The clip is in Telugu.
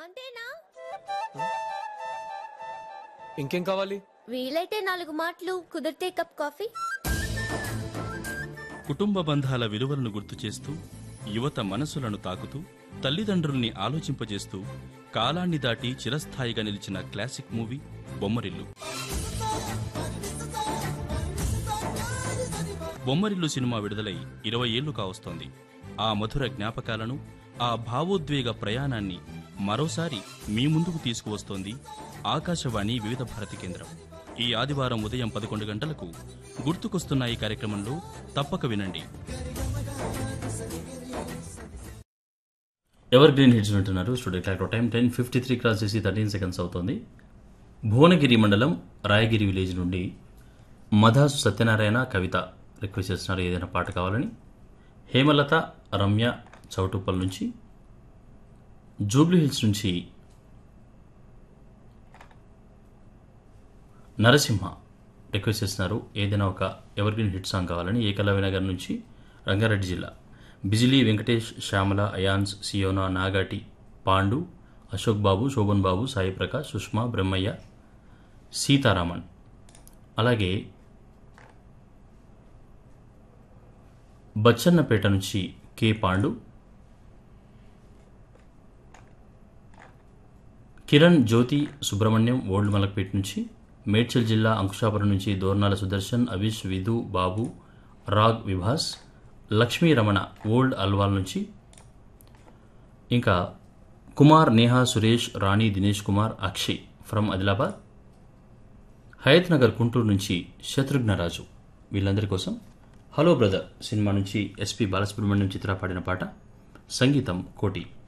అంతేనా ఇంకేం కావాలి వీలైతే నాలుగు మాటలు కుదిరితే కప్ కాఫీ కుటుంబ బంధాల విలువలను గుర్తు చేస్తూ యువత మనసులను తాకుతూ తల్లిదండ్రుల్ని ఆలోచింపజేస్తూ కాలాన్ని దాటి చిరస్థాయిగా నిలిచిన classic movie Bommarillu Bommarillu cinema విడుదలై ఇరవై ఏళ్లు కావస్తోంది ఆ మధుర జ్ఞాపకాలను ఆ భావోద్వేగ ప్రయాణాన్ని మరోసారి మీ ముందుకు తీసుకువస్తోంది ఆకాశవాణి వివిధ భారతి కేంద్రం ఈ ఆదివారం ఉదయం పదకొండు గంటలకు గుర్తుకొస్తున్న ఈ కార్యక్రమంలో తప్పక వినండి ఎవర్ గ్రీన్ హిట్స్ వింటున్నారు studio clock time ten fifty three cross చేసి థర్టీన్ సెకండ్స్ అవుతోంది భువనగిరి మండలం రాయగిరి విలేజ్ నుండి మధాసు సత్యనారాయణ కవిత రిక్వెస్ట్ చేస్తున్నారు ఏదైనా పాట కావాలని హేమలత రమ్య చౌటుప్పల్ నుంచి జూబ్లీ హిల్స్ నుంచి నరసింహ రిక్వెస్ట్ చేస్తున్నారు ఏదైనా ఒక ఎవర్గ్రీన్ హిట్ సాంగ్ కావాలని ఏకలవ్య నగర్ నుంచి రంగారెడ్డి జిల్లా బిజిలీ వెంకటేష్ శ్యామల అయాన్స్ సియోనా నాగాటి పాండు అశోక్ బాబు శోభన్ బాబు సాయి ప్రకాష్ సుష్మా బ్రహ్మయ్య సీతారామన్ అలాగే బచ్చన్నపేట నుంచి కె పాండు కిరణ్ జ్యోతి సుబ్రహ్మణ్యం ఓల్డ్ మలక్పేట నుంచి మేడ్చల్ జిల్లా అంకుశాపురం నుంచి దోర్నాల సుదర్శన్ అవిష్ విధు బాబు రాగ్ విభాస్ లక్ష్మీ రమణ ఓల్డ్ అల్వాల్ నుంచి ఇంకా కుమార్ నేహా సురేష్ రాణి దినేష్ కుమార్ అక్షయ్ ఫ్రమ్ ఆదిలాబాద్ హయత్ నగర్ గుంటూరు నుంచి శత్రుఘ్నరాజు వీళ్ళందరి కోసం హలో బ్రదర్ సినిమా నుంచి ఎస్పి బాలసుబ్రహ్మణ్యం చిత్ర పాడిన పాట సంగీతం కోటి